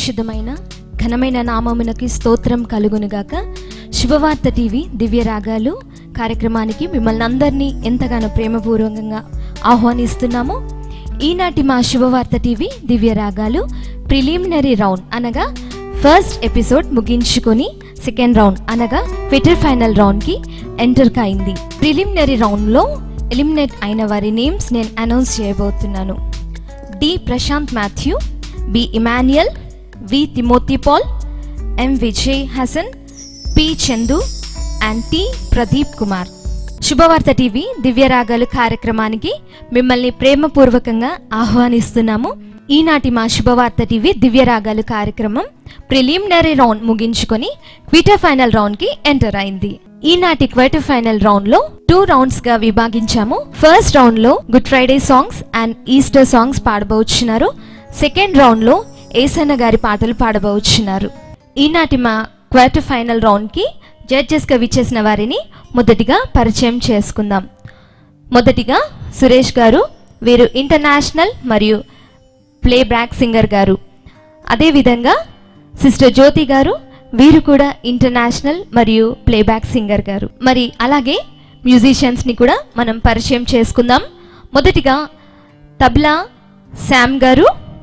పరిశుద్ధమైన ఘనమైన నామమునకి స్తోత్రం కలుగునుగాక శుభవార్త టీవీ దివ్య రాగాలు కార్యక్రమానికి మిమ్మల్ని అందరినీ ఎంతగానో ప్రేమపూర్వకంగా ఆహ్వానిస్తున్నాము ఈనాటి మా శుభవార్త TV Divya Ragalu preliminary round అనగా ఫస్ట్ ఎపిసోడ్ ముగించుకొని సెకండ్ రౌండ్ అనగా క్విటర్ ఫైనల్ రౌండ్కి ఎంటర్ అయింది ప్రిలిమినరీ రౌండ్లో ఎలిమినేట్ అయిన వారి నేమ్స్ నేను అనౌన్స్ చేయబోతున్నాను D Prashanth Mathew B Emmanuel V Timothy Paul M Vijay Hasan P Chandu and T Pradeep Kumar Subhavartha TV దివ్యరాగాలు కార్యక్రమానికి మిమ్మల్ని ప్రేమపూర్వకంగా ఆహ్వానిస్తున్నాము ఈనాటి మా శుభవార్త టీవీ దివ్యరాగాలు కార్యక్రమం ప్రిలిమినరీ రౌండ్ ముగించుకొని క్విటర్ ఫైనల్ రౌండ్ కి ఎంటర్ అయింది ఈనాటి క్వార్టర్ ఫైనల్ రౌండ్ లో టూ రౌండ్స్ గా విభాగించాము ఫస్ట్ రౌండ్ లో Good Friday songs and Easter songs పాడబోచున్నారు సెకండ్ రౌండ్ లో ఏసన్న గారి పాటలు పాడబోచున్నారు ఈనాటి మా క్వార్టర్ ఫైనల్ రౌండ్ కి జడ్జెస్ గా విచ్చేసిన వారిని మొదటిగా పరిచయం చేసుకుందాం మొదటిగా సురేష్ గారు వీరు ఇంటర్నేషనల్ మరియు ప్లే బ్యాక్ సింగర్ గారు అదేవిధంగా సిస్టర్ జ్యోతి గారు వీరు కూడా ఇంటర్నేషనల్ మరియు ప్లేబ్యాక్ సింగర్ గారు మరి అలాగే మ్యూజిషియన్స్ ని కూడా మనం పరిచయం చేసుకుందాం మొదటిగా తబ్లా శామ్ గారు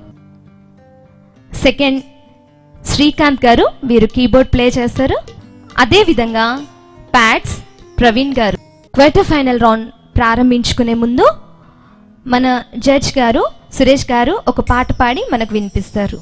సెకండ్ శ్రీకాంత్ గారు వీరు కీబోర్డ్ ప్లే చేస్తారు అదేవిధంగా ప్యాడ్స్ ప్రవీణ్ గారు క్వార్టర్ ఫైనల్ రౌండ్ ప్రారంభించుకునే ముందు మన జడ్జ్ గారు సురేష్ గారు ఒక పాట పాడి మనకు వినిపిస్తారు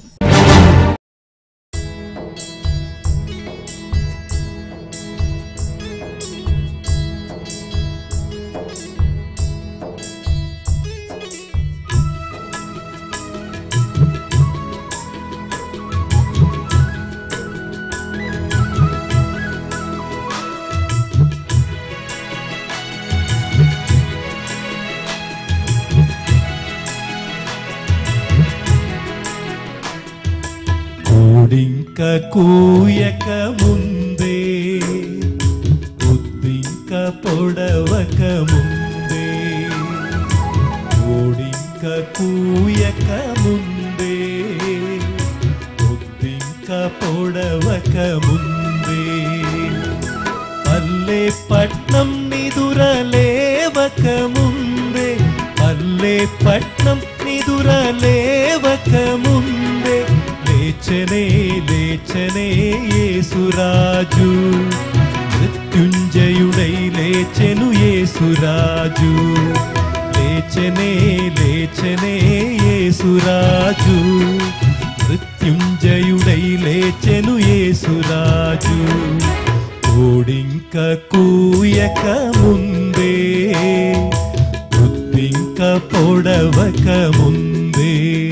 కోడింక కూయక ముందే బుద్ధింక పొడవక ముందే కోడింక కూయక ముందే బుద్ధింక పొడవక ముందే పల్లె పట్నం నిదురలేవక ముందే పల్లె పట్నం నిదురలేవక ముందే లేచనే లేచనే యేసురాజు మృత్యుంజయుడై లేచెను యేసురాజు లేచనే లేచనే యేసురాజు మృత్యుంజయుడై లేచెను యేసురాజు కోడింక కూయక ముందే బుద్ధింక పొడవక ముందే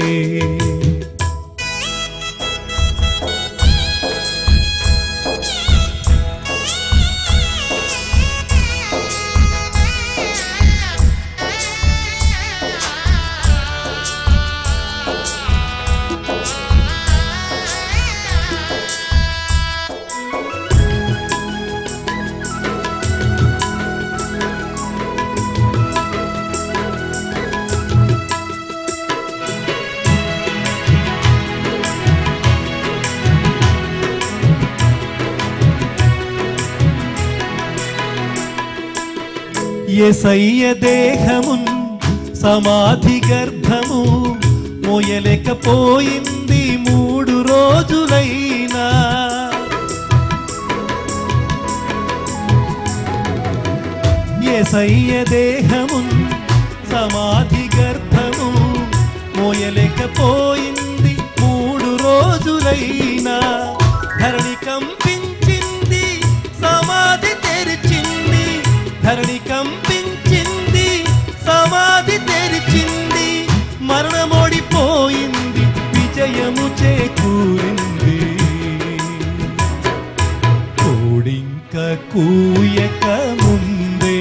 ఎసయ్య దేహమున్ సమాధి గర్భము మోయలేకపోయింది మూడు రోజులైనా ఎసయ్య దేహమున్ సమాధి గర్భము మోయలేకపోయింది మూడు రోజులైనా ధరణి కంపించింది సమాధి తెరిచింది ధరణి కంపించింది సమాధి తెరిచింది మరణమోడిపోయింది విజయము చేకూరింది కోడింక కూయక ముందే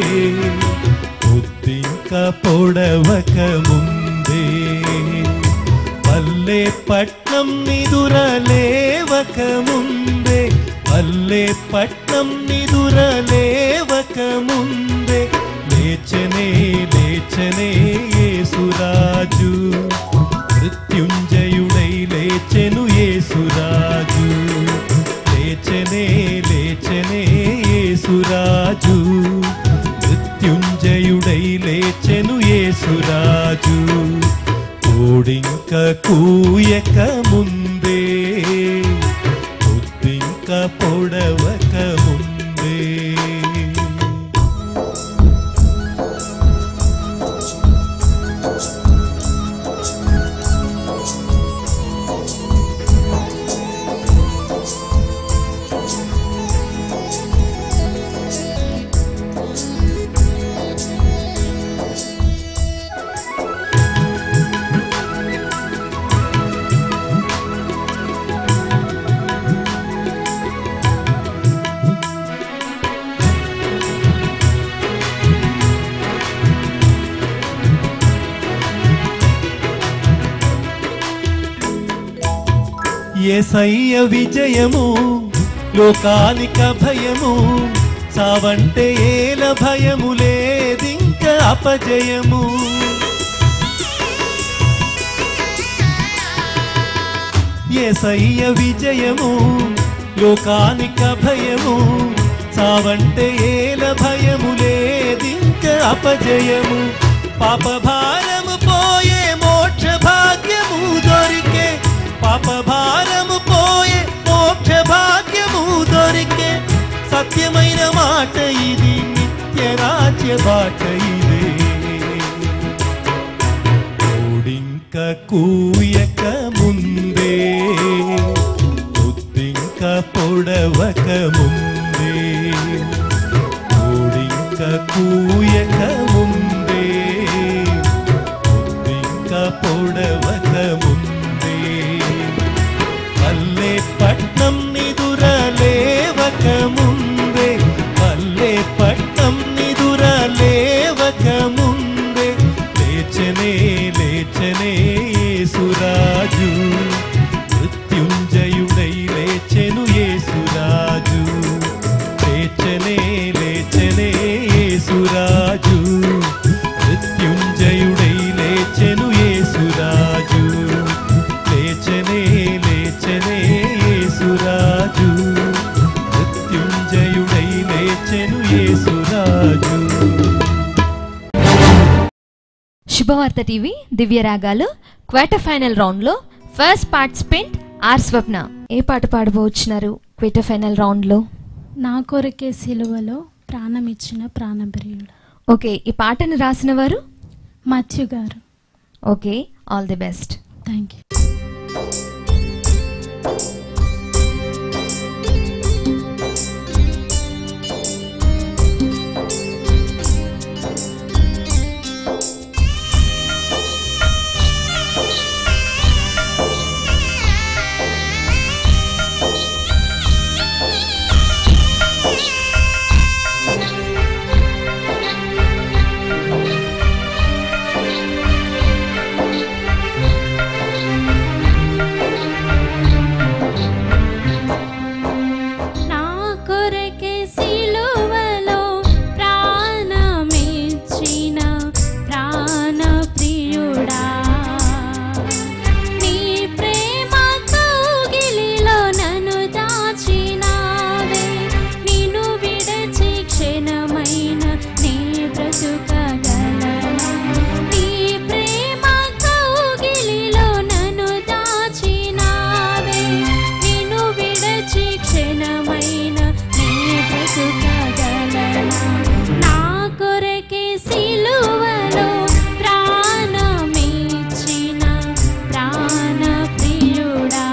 బుద్ధింక పొడవక ముందే పల్లె పట్నం నిదురలేవక ముందే పల్లె పట్నం నిదురలేవక ముందే లేచనే లేచనే యేసురాజు మృత్యుంజయుడై లేచెను సురాజు కోడింక కూయక ముందే పొద్దింక పొడవక ముందే ఏసయ్య విజయము లోకానిక భయము సావంటే ఏల భయము లేదింక అపజయము ఏసయ్య విజయము లోకానిక భయము సావంటే ఏల భయము లేదింక అపజయము పాప భారము పోయే మోక్ష భాగ్యము దొరికే పాప భారము పోయే మోక్ష భాగ్యము దొరికే సత్యమైన మాట ఇది నిత్య రాజ్య బాట ఇదే కోడింక కూయక ముందే బుద్ధింక పొడవక ముందే కోడింక కూయక ముందే బుద్ధింక పొడవక ముందే పల్లె పట్నం నిదుర లేవక ముందే పల్లె పట్నం నిదుర లేవక ముందే లేచనే లేచనే యేసురాజు మృత్యుంజయుడై లేచెను యేసురాజు లేచనే లేచనే యేసురాజు మృత్యుంజయుడై లేచెను యేసురాజు లేచనే లేచనే యేసురాజు మృత్యుంజయుడై లేచెను యేసురాజు శుభవార్త TV Divya Ragalu quarter final రౌండ్లో ఫస్ట్ పార్టిసిపెంట్ ఆర్ స్వప్న ఏ పాట పాడబోతున్నారు క్వార్టర్ ఫైనల్ రౌండ్లో నా కొరకే సిలువలో ప్రాణమిచ్చిన ప్రాణప్రియుడు ఓకే ఈ పాటను రాసిన వారు మథ్యు గారు okay all the best thank you నా కొరకే సిలువలో ప్రాణమిచ్చిన ప్రాణప్రియుడా నీ ప్రేమ కౌగిలిలో నన్ను దాచినావే నిన్ను విడచి క్షణమైన నీ బ్రతుకగలనా నీ ప్రేమ కౌగిలిలో నన్ను దాచినావే నిన్ను విడచి క్షణమైన నీ బ్రతుకగలనా నా కొరకే సిలువలో ప్రాణమిచ్చిన ప్రాణప్రియుడా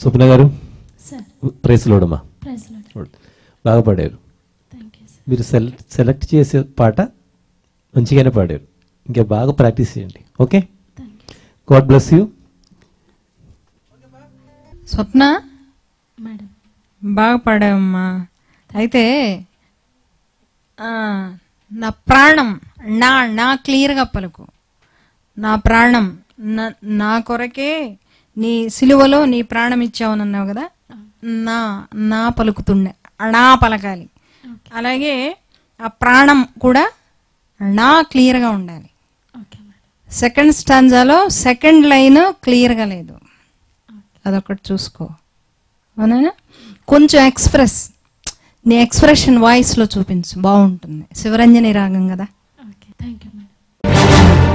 స్వప్న గారు సార్ ప్రేసులోడమ్మా ప్రైజ్ లార్డ్ బాగా పాడారు థ్యాంక్ యూ సార్ మీరు సెలెక్ట్ సెలెక్ట్ చేసే పాట మంచిగానే పాడారు ఇంకా బాగా ప్రాక్టీస్ చేయండి okay thank you God bless you Swapna madam బాగా పాడావమ్మా అయితే ఆ, నా ప్రాణం నా నా క్లియర్గా పలుకు నా ప్రాణం నా నా కొరకే నీ సిలువలో నీ ప్రాణం ఇచ్చావని అన్నావు కదా నా నా పలుకుతుండే నా పలకాలి అలాగే ఆ ప్రాణం కూడా నా క్లియర్గా ఉండాలి ఓకే మేడం సెకండ్ స్టాంజాలో సెకండ్ లైన్ క్లియర్గా లేదు అదొకటి చూసుకో అవునా కొంచెం ఎక్స్ప్రెస్ నీ ఎక్స్ప్రెషన్ వాయిస్లో చూపించు బాగుంటుంది శివరంజని రాగం కదా okay thank you madam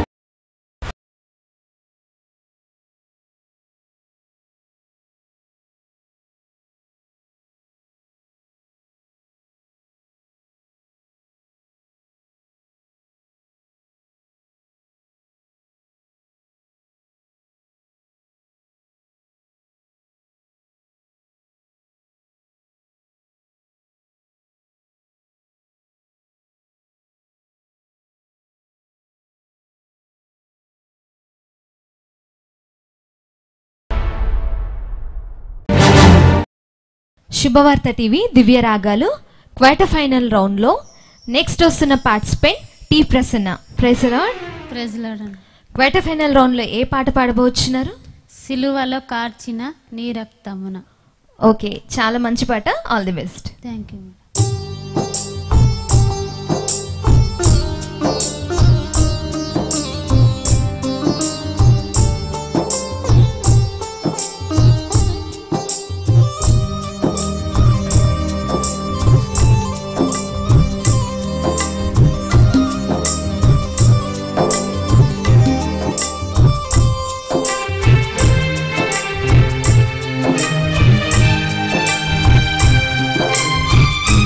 Subhavartha TV Divya Ragalu quarter final రౌండ్లో నెక్స్ట్ వస్తున్న పార్టిసిపెంట్ టీ ప్రసన్న ప్రెసరాడ్ ప్రైజ్ లార్డ్ అన్న క్వార్టర్ ఫైనల్ రౌండ్లో ఏ పాట పాడబోతున్నారు సిలువలో కార్చిన నీ రక్తమున ఓకే చాలా మంచి పాట all the best thank you madam సిలువలో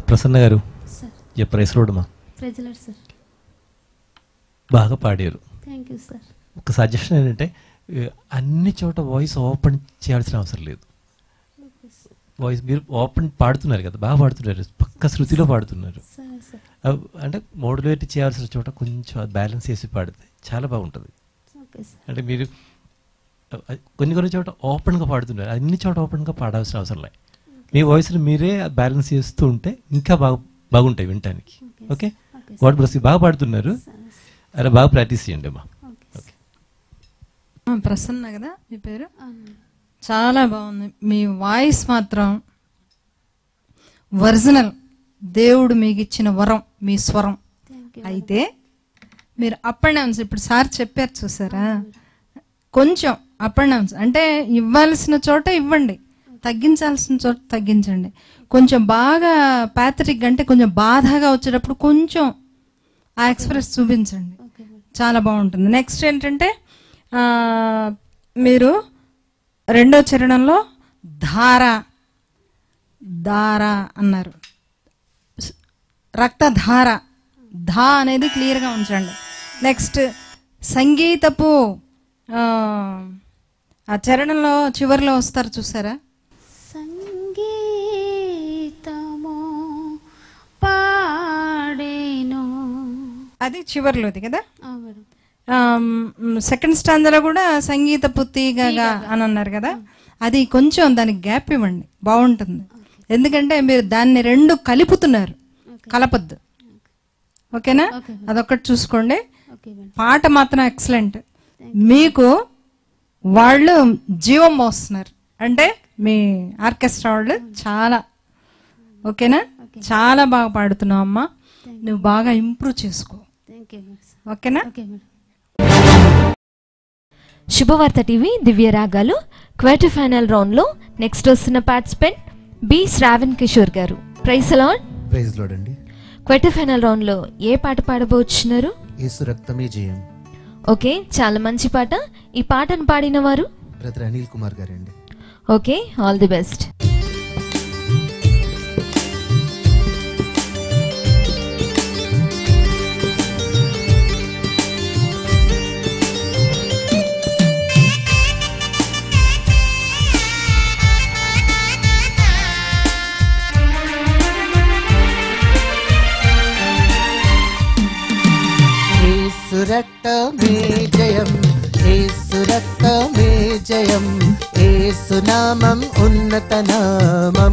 ప్రసన్న గారు సార్ ఏ ప్రైస్ రోడ్మా ప్రజలర్ సార్ బాగా పాడారు థ్యాంక్ యూ సార్ ఒక సజెషన్ ఏంటంటే ఏ, అన్ని చోట వాయిస్ ఓపెన్ చేయాల్సిన అవసరం లేదు వాయిస్ మీరు ఓపెన్ పాడుతున్నారు కదా బాగా పాడుతున్నారు పక్క శృతిలో పాడుతున్నారు సరే సార్ అవ్- అంటే మోడ్యులేట్ చేయాల్సిన చోట కొంచెం బ్యాలెన్స్ చేసి పాడితే చాలా బాగుంటుంది ఓకే సార్ అంటే మీరు అ- అ- కొన్ని కొన్ని చోట ఓపెన్గా పాడుతున్నారు అన్ని చోట ఓపెన్గా పాడాల్సిన అవసరం లేదు మీ వాయిస్ని మీరే బ్యాలెన్స్ చేస్తూ ఉంటే ఇంకా బాగా బాగుంటాయి వినటానికి Okay. Okay Okay, God bless you. బాగా పాడుతున్నారు సరే అలా బాగా ప్రాక్టీస్ చేయండి అమ్మా ఓకే సార్ ఆ, ప్రసన్న కదా మీ పేరు అవును. చాలా బాగుంది మీ వాయిస్ మాత్రం ఒరిజినల్ దేవుడు మీకు ఇచ్చిన వరం మీ స్వరం థ్యాంక్ యూ అయితే మీరు అప్ అండ్ డౌన్స్ ఇప్పుడు సార్ చెప్పారు చూసారా కొంచెం అప్ అండ్ డౌన్స్ అంటే ఇవ్వాల్సిన చోట ఇవ్వండి తగ్గించాల్సిన చోట తగ్గించండి కొంచెం బాగా ప్యాథటిక్ అంటే కొంచెం బాధగా వచ్చేటప్పుడు కొంచెం ఆ ఎక్స్ప్రెస్ చూపించండి ఓకే మేడం చాలా బాగుంటుంది నెక్స్ట్ ఏంటంటే ఆ, మీరు రెండో చరణంలో ధార ధార అన్నారు స్- రక్తధార ధా అనేది క్లియర్గా ఉంచండి నెక్స్ట్ సంగీతపు ఆ, ఆ చరణంలో చివరిలో వస్తారు చూసారా సంగీతము పాడేను అది చివరిలోది కదా ఆ, మేడం సెకండ్ స్టాండ్లో కూడా సంగీత పుత్తిగా అని అన్నారు కదా అది కొంచెం దానికి గ్యాప్ ఇవ్వండి బాగుంటుంది ఎందుకంటే మీరు దాన్ని రెండు కలుపుతున్నారు కలపద్దు ఓకేనా ఓకే అదొక్కటి చూసుకోండి ఓకే మేడం పాట మాత్రం ఎక్సలెంట్ మీకు వాళ్ళు జీవం పోస్తున్నారు అంటే మీ ఆర్కెస్ట్రా వాళ్ళు చాలా ఓకేనా చాలా బాగా పాడుతున్నావు అమ్మా నువ్వు బాగా ఇంప్రూవ్ చేసుకో థ్యాంక్ యూ మేడం ఓకేనా okay madam Subhavartha TV Divya Ragalu quarter final రౌండ్లో నెక్స్ట్ వస్తున్న పార్టిసిపెంట్ బి శ్రావణ్ కిషోర్ గారు ప్రైస్ అలాడ్ ప్రైజ్ లోడ్ అండి క్వార్టర్ ఫైనల్ రౌండ్లో ఏ పాట పాడబోతున్నారు యేసు రక్తమే జయం ఓకే చాలా మంచి పాట ఈ పాటను పాడిన వారు బ్రదర్ అనిల్ కుమార్ గారండి okay all the best Yesu రక్తమే జయం యేసు రక్తమే జయం యేసు నామం ఉన్నత నామం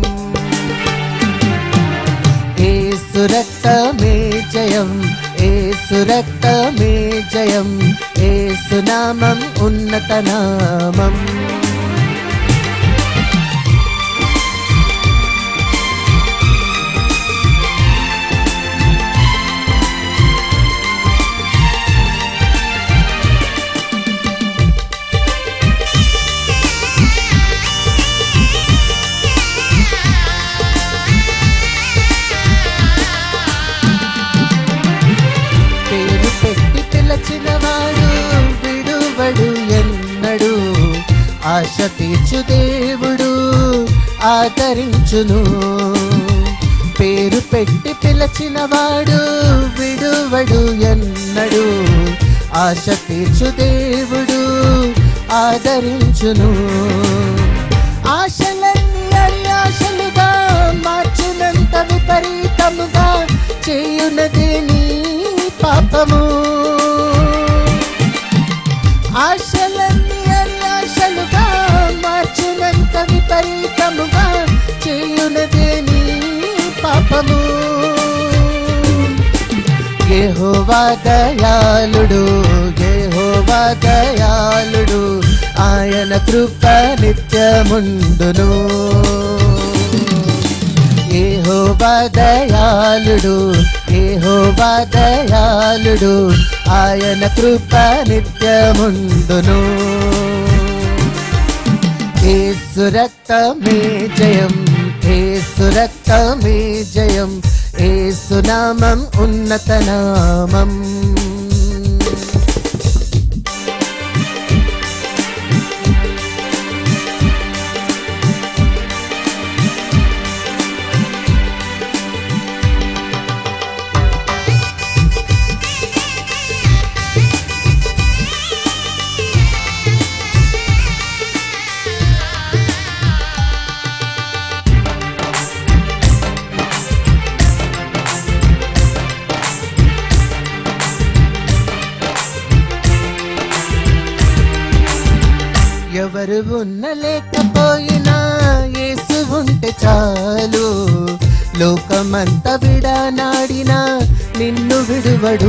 యేసు రక్తమే జయం యేసు రక్తమే జయం యేసు నామం ఉన్నత నామం పేరు పెట్టి పిలచిన వాడు విడువడు ఎన్నడు ఆశ తీర్చు దేవుడు ఆదరించును పేరు పెట్టి పిలచిన వాడు విడువడు ఎన్నడు ఆశ తీర్చు దేవుడు ఆదరించును ఆశలన్నీ అరియాశలుగా మార్చినంత విపరీతముగా చేయునదే నీ పాపము ఆశలన్నీ అరియాశలుగా మార్చినంత విపరీతముగా చేయునదే నీ పాపము యెహోవా దయాళుడు యెహోవా దయాళుడు ఆయన కృప నిత్యముందును యెహోవా దయాళుడు యెహోవా దయాళుడు ఆయన కృప నిత్యముందును ఏసు రక్తమే జయం ఏసు రక్తమే జయం ఏసు నామం ఉన్నత నామం ఎవరు ఉన్న లేకపోయినా యేసు ఉంటే చాలు లోకమంతా విడనాడినా నిన్ను విడువడు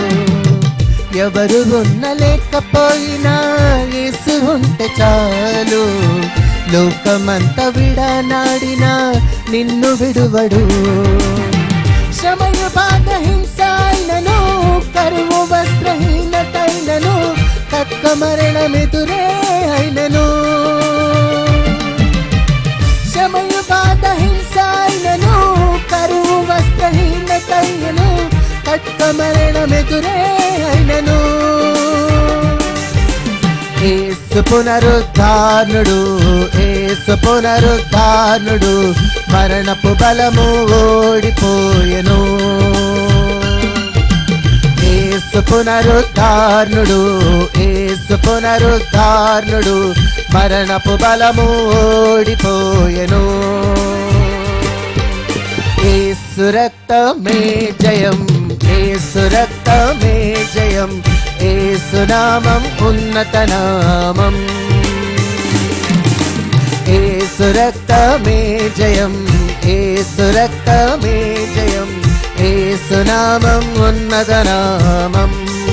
ఎవరు ఉన్న లేకపోయినా యేసు ఉంటే చాలు లోకమంతా విడనాడినా నిన్ను విడువడు శ్రమయు బాధ హింస అయినను కరువు వస్త్రహీనతైనను తక్క మరణమెదురే అయినను శ్రమయు బాధ హింస అయినను కరువు వస్త్రహీనతైనను తక్క మరణమెదురే అయినను ఏసు పునరుద్ధానుడు ఏసు పునరుద్ధానుడు మరణపు బలము ఓడిపోయెను ఏసు పునరుద్ధానుడు ఏసు పునరుద్ధానుడు మరణపు బలము ఓడిపోయెను ఏసు రక్తమే జయం ఏసు రక్తమే జయం ఏసు నామం ఉన్నత నామం ఏసు రక్తమే జయం ఏసు రక్తమే జయం ఏసు నామం ఉన్నత నామం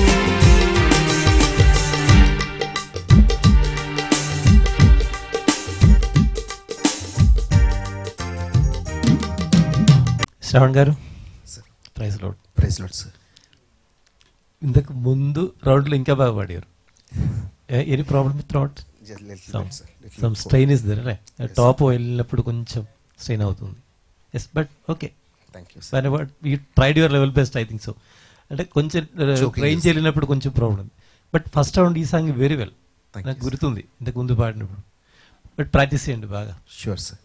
శ్రవణ్ గారు praise Lord praise Lord sir ఇంతకు ముందు రౌండ్లో ఇంకా బాగా పాడారు any problem with throat some strain is there top వెళ్ళినప్పుడు కొంచెం స్ట్రెయిన్ అవుతుంది yes but okay thank you కానీ but you tried your level best I think so అంటే కొంచెం Choking రేంజ్ is- వెళ్ళినప్పుడు కొంచెం ప్రాబ్లం బట్ ఫస్ట్ రౌండ్ ఈ song very well Thank నాకు you, sir. గుర్తుంది ఇంతకు ముందు పాడినప్పుడు బట్ ప్రాక్టీస్ చేయండి బాగా షూర్ సార్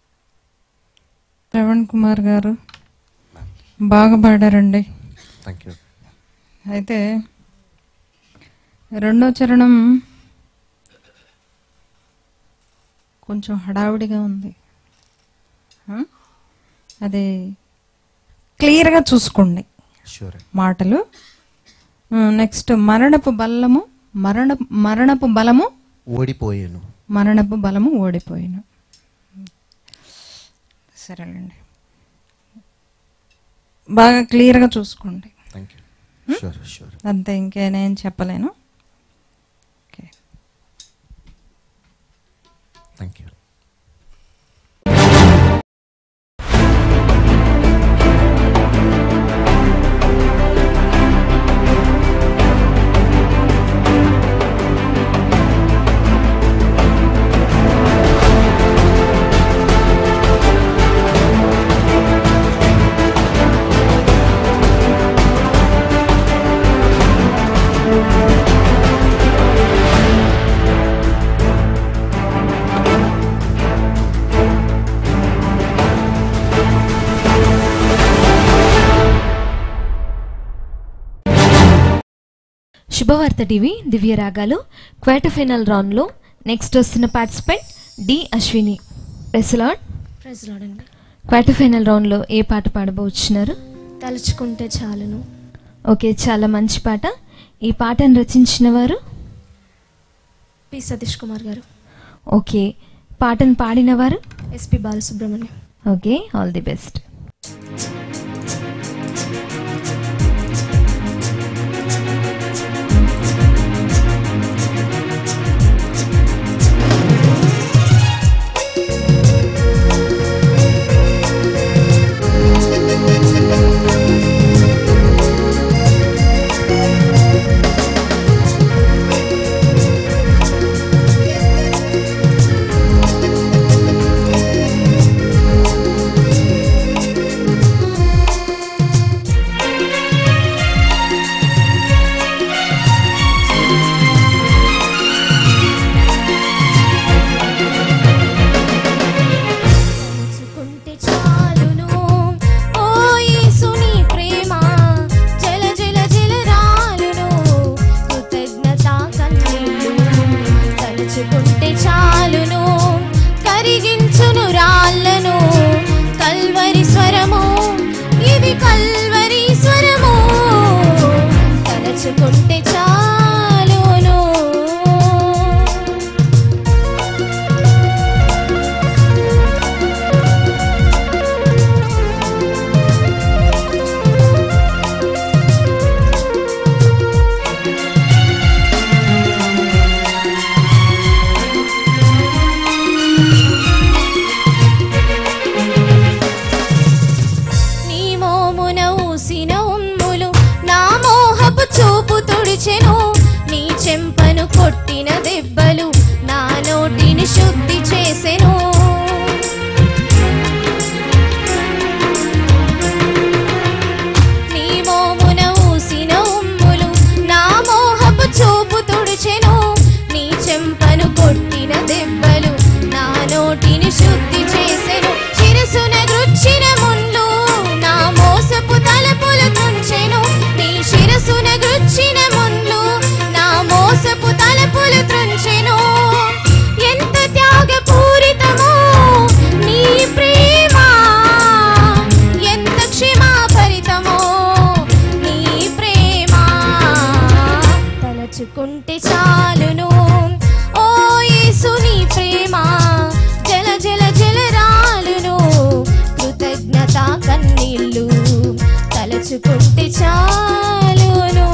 శ్రవణ్ కుమార్ గారు బాగా పాడారండి థ్యాంక్ యూ అయితే రెండో చరణం కొంచెం హడావిడిగా ఉంది ఆ? అది క్లియర్గా చూసుకోండి షూర్ మాటలు నెక్స్ట్ మరణపు బలము మరణ మరణపు బలము ఓడిపోయాను మరణపు బలము ఓడిపోయిన సరేనండి బాగా క్లియర్గా చూసుకోండి థ్యాంక్ యూ షూర్ షూర్ అంతే ఇంకేనేం చెప్పలేను okay thank you Subhavartha TV Divya Ragalu quarter final రౌండ్లో నెక్స్ట్ వస్తున్న పార్టిసిపెంట్ డి అశ్విని ప్రెస్లాడ్ ప్రైజ్ లాడండి క్వార్టర్ ఫైనల్ రౌండ్లో ఏ పాట పాడబోతున్నారు తలుచుకుంటే చాలును ఓకే చాలా మంచి పాట ఈ పాటను రచించిన వారు పి సతీష్ కుమార్ గారు ఓకే పాటను పాడిన వారు SP Balasubrahmanyam okay all the best తలుచుకుంటే చాలును ఓ యేసుని ప్రేమ జల జల జల రాలును కృతజ్ఞత కన్నీళ్ళు తలుచుకుంటే చాలును కరిగించును రాళ్ళను కల్వరి స్వరము ఇది కల్వరి స్వరము తలుచుకుంటే చాలును తలుచుకుంటే చాలును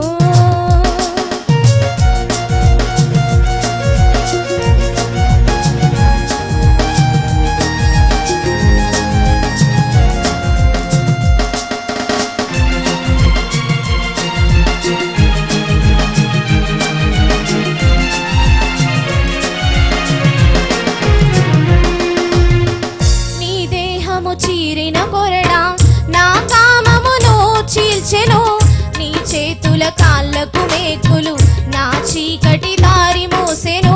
నీ దేహము చీరిన కొరడా నా కామమును చీల్చెను నీ చేతుల కాళ్ళకు మేకులు నా చీకటి దారి మోసెను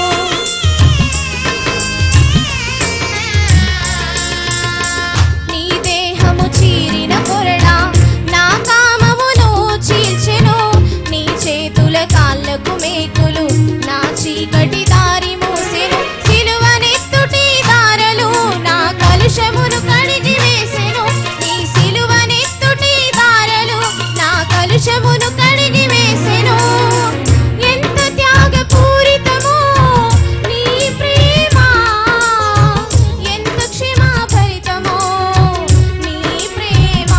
నీ దేహము చీరిన కొరడా నా కామమును చీల్చెను నీ చేతుల కాళ్ళకు మేకులు నా చీకటి దారి మూసెను సిలువనెత్తుటి దారలు నా కలుషమును కడిగి వేసెను నీ సిలువనెత్తుటి దారలు నా కలుషమును కడిగి వేసెను ఎంత త్యాగపూరితమో నీ ప్రేమ ఎంత క్షమాభరితమో నీ ప్రేమ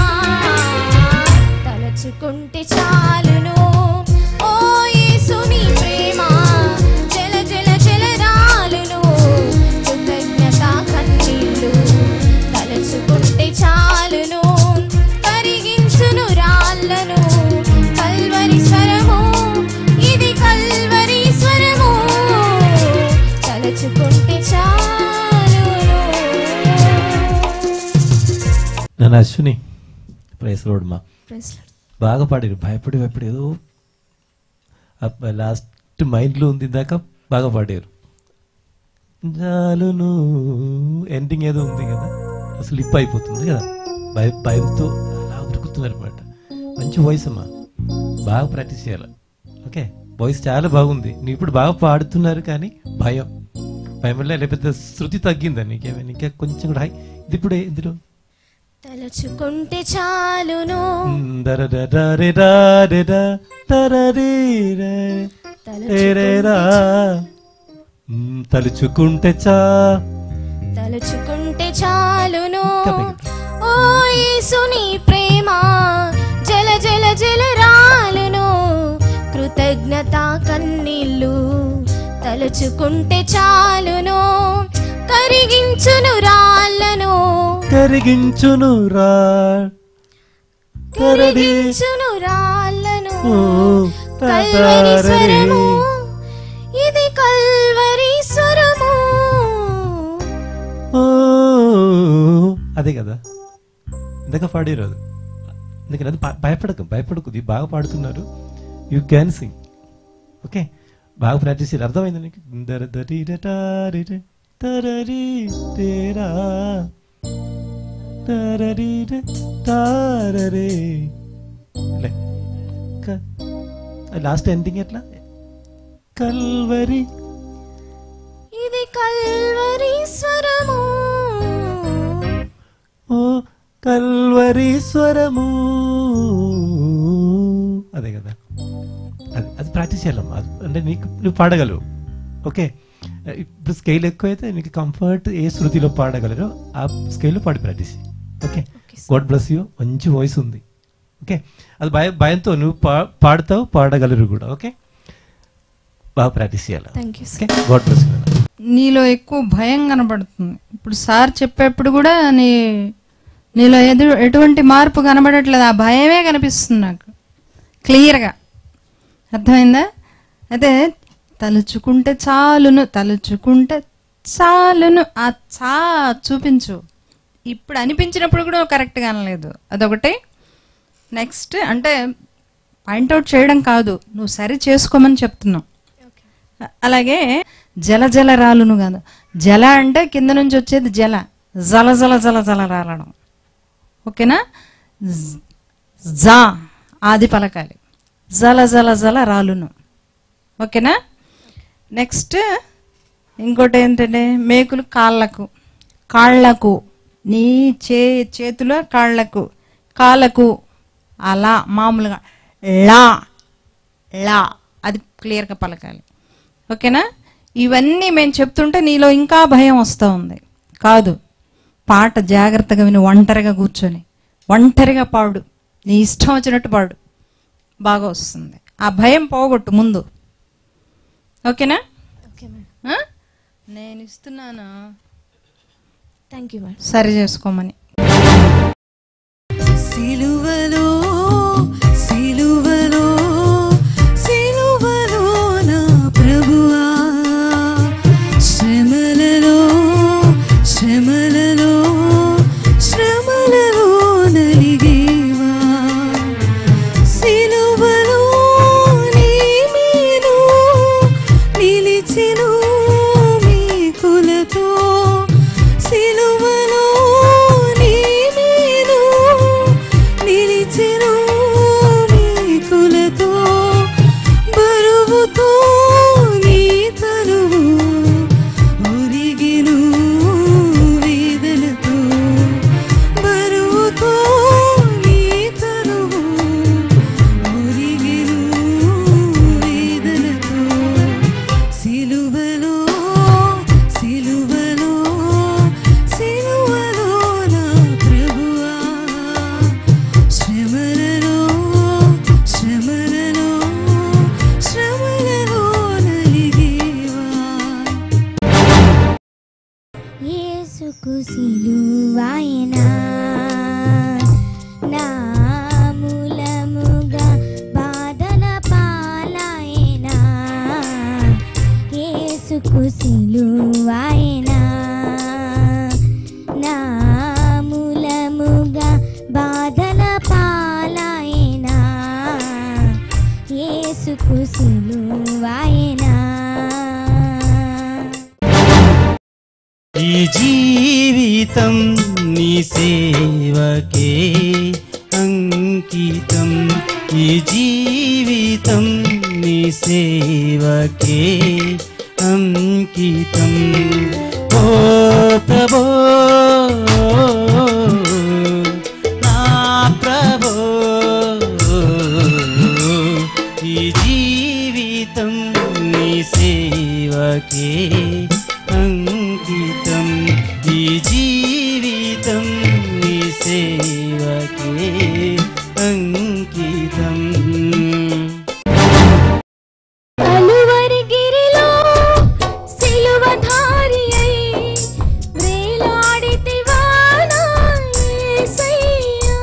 తలచుకుంటే చాలును ఓ యేసు నీ ప్రేమ జల జల జల రాలును కృతజ్ఞత కన్నీళ్ళు తలచుకుంటే చాలును కరిగించును రాళ్ళను కల్వరి స్వరము ఇది కల్వరి స్వరము తలచుకుంటే చాలును నన్ను అశ్విని ప్రైస్ రోడ్ మా Praise Lord. బాగా పాడారు భయపడి భయపడి ఏదో లాస్ట్ మైండ్లో ఉంది దాకా బాగా పాడారు జాలును ఎండింగ్ ఏదో ఉంది కదా అసలు లిప్ అయిపోతుంది కదా భయ భయంతో అలా ఉరుకుతున్నారు అనమాట మంచి వాయిస్ అమ్మా బాగా ప్రాక్టీస్ చేయాలి ఓకే వాయిస్ చాలా బాగుంది నువ్వు ఇప్పుడు బాగా పాడుతున్నారు కానీ భయం భయం వల్ల లేకపోతే శృతి తగ్గిందా నీకేమైనా ఇంకా కొంచెం కూడా హై ఇది ఇప్పుడు ఇందులో తలుచుకుంటే చాలును ఏరేరా. మ్, తలుచుకుంటే చా తలుచుకుంటే చాలును ఇంకా పైకి. ఓ యేసుని ప్రేమ జల జల జల రాలును కృతజ్ఞత కన్నీళ్ళు తలుచుకుంటే చాలును కరిగించును రాళ్ళను కరిగించును రా కరడి కరిగించును రాళ్ళను ఓ, కల్వరి స్వరము తాతారరే. ఇది కల్వరి స్వరము ఓ, అదే కదా ఇందాక పాడారు అది అందుకని అది భ- భయపడకు భయపడకు ఇది బాగా పాడుతున్నారు యూ క్యాన్ సింగ్ ఓకే బాగా ప్రాక్టీస్ చేయాలి అర్థమైంది నీకు దర దరి ర టారి ర తరరి తేరా తరరి ర తారరే లే లాస్ట్ ఎండింగ్ ఎట్లా కల్వరి ఇది కల్వరి స్వరము ఓ కల్వరీశ్వరము అదే కదా అది అది ప్రాక్టీస్ చేయాలమ్మా అది అంటే నీకు నువ్వు పాడగలవు ఓకే ఇప్పుడు స్కేల్ ఎక్కువైతే నీకు కంఫర్ట్ ఏ శృతిలో పాడగలరో ఆ స్కేల్లో పాడి practice okay God bless you మంచి వాయిస్ ఉంది ఓకే అది భయ భయంతో నువ్వు పా పాడతావు పాడగలరు కూడా ఓకే బాగా ప్రాక్టీస్ చేయాలి thank you okay God bless you నీలో ఎక్కువ భయం కనబడుతుంది ఇప్పుడు సార్ చెప్పేప్పుడు కూడా నీ నీలో ఎదు ఎటువంటి మార్పు కనబడట్లేదు ఆ భయమే కనిపిస్తుంది నాకు క్లియర్గా అర్థమైందా అయితే తలుచుకుంటే చాలును తలుచుకుంటే చాలును ఆ చా చూపించు ఇప్పుడు అనిపించినప్పుడు కూడా కరెక్ట్గా అనలేదు అదొకటి నెక్స్ట్ అంటే పాయింట్అవుట్ చేయడం కాదు నువ్వు సరి చేసుకోమని చెప్తున్నావు అలాగే జల జల రాలును కాదు జల అంటే కింద నుంచి వచ్చేది జల జల జల జల జల రాలడం ఓకేనా జ- జా ఆది పలకాలి జల జల జల రాలును ఓకేనా నెక్స్ట్ ఇంకోటి ఏంటంటే మేకులు కాళ్ళకు కాళ్ళకు నీ చే చేతిలో కాళ్ళకు కాళ్ళకు అలా మామూలుగా లా లా అది క్లియర్గా పలకాలి ఓకేనా ఇవన్నీ మేము చెప్తుంటే నీలో ఇంకా భయం వస్తూ ఉంది కాదు పాట జాగ్రత్తగా విని ఒంటరిగా కూర్చొని ఒంటరిగా పాడు నీ ఇష్టం వచ్చినట్టు పాడు బాగా వస్తుంది ఆ భయం పోగొట్టు ముందు ఓకేనా ఓకే మేడం ఆ? నేను ఇస్తున్నాను థ్యాంక్ యూ మేడం సరి చేసుకోమని సిలువలో సిలువలో సిలువలో నా ప్రభువా శ్రమలలో శ్రమలలో శ్రమలలో నలిగేవా సిలువలో నీ మీను నిలిచెను మీకులతో సిలువలో నీ మీను నిలిచెను మీకులతో బరువుతో నీ తనువు ఒరిగెను వేదనతో బరువుతో నీ తనువు ఒరిగెను వేదనతో సిలువలో సిలువలో సిలువలో నా ప్రభువా శ్రమలలో శ్రమలలో శ్రమలలో నలిగేవా యేసుకు సిలువాయనా నా మూలముగా బాధల పాలాయనా యేసుకు సిలువాయనా నా మూలముగా బాధల పాలాయనా యేసుకు సిలువాయనా ఈ జీవితం నీ సేవకే అంకితం ఈ జీవితం నీ సేవకే అంకితం ఓ ప్రభో నా ప్రభో ఈ జీవితం నీ సేవకే అంకితం ఈ జీవితం నీ సేవకే అంకితం కలువరిగిరిలో సిలువధారి అయి వేలాడితివా నా యేసయ్యా.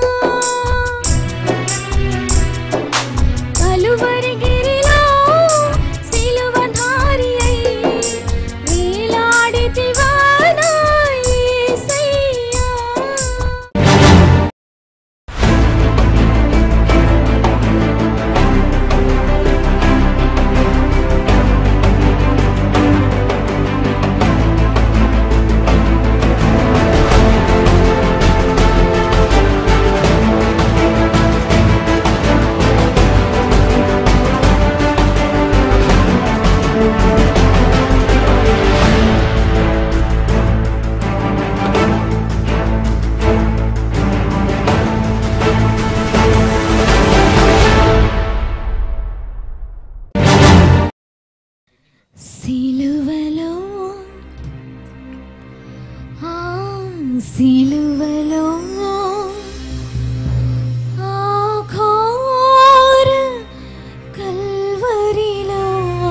కలువరిగిరిలో సిలువధారి అయి వేలాడితివా నా యేసయ్యా. సిలువలో ఆ సిలువలో ఆ ఘోర కల్వరిలో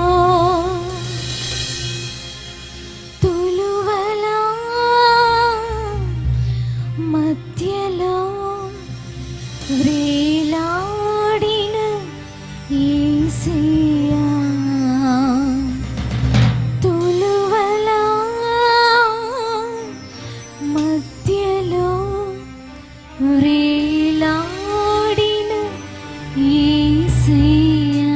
తులువలా మధ్యలో వ్రేలాడిన యేసయ్యా తులువలా మధ్యలో వ్రేలాడిన యేసయ్యా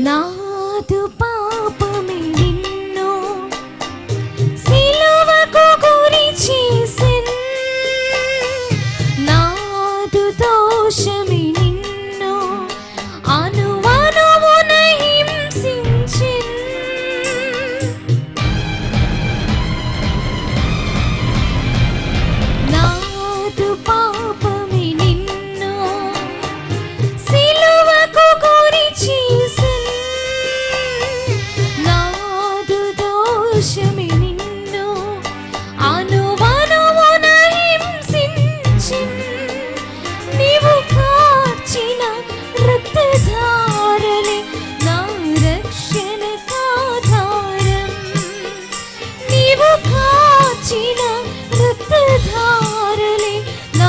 నాదు పాపమే నిన్ను సిలువకు గురి చేసెన్ నాదు దోషమే నిన్ను అనువనువున హింసించెన్ నాదు పాపమే నిన్ను సిలువకు గురి చేసెన్ నాదు దోషమే నిన్ను అనువనువున హింసించెన్ నీవు కార్చిన రక్తధారలే నా రక్షణకాధారం నీవు కాచిన రక్తధారలే నా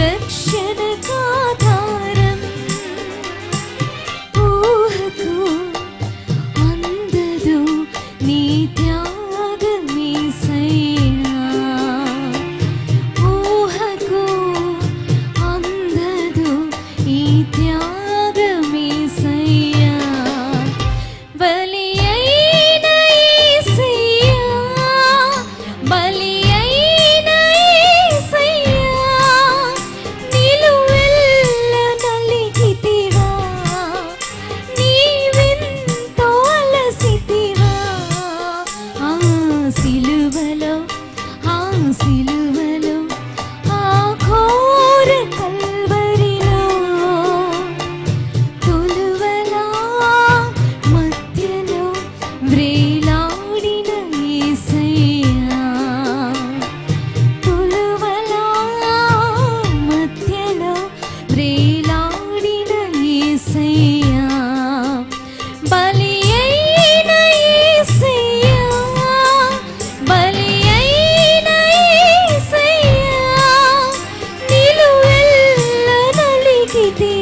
రక్షణకాధారం ఊహకు అందదు నీ త్యాగమేసయ్యా ఊహకు అందదు ఈ త్యాగమేసయ్యా బలి అయిన యేసయ్యా బలి అయిన యేసయ్యా నిలువెల్ల నలిగితివా నీవెంతో అలసితివా ఆ సిలువలో ఆ సిలువలో ఆ ఘోర కల్వరిలో తొలువలా మధ్యలో వ్రేలాడిన యేసయ్యా తొలువలా మధ్యలో వ్రేలాడిన యేసయ్యా బలి అయిన యేసయ్యా బలి అయిన యేసయ్యా నిలువెల్ల నలిగితివా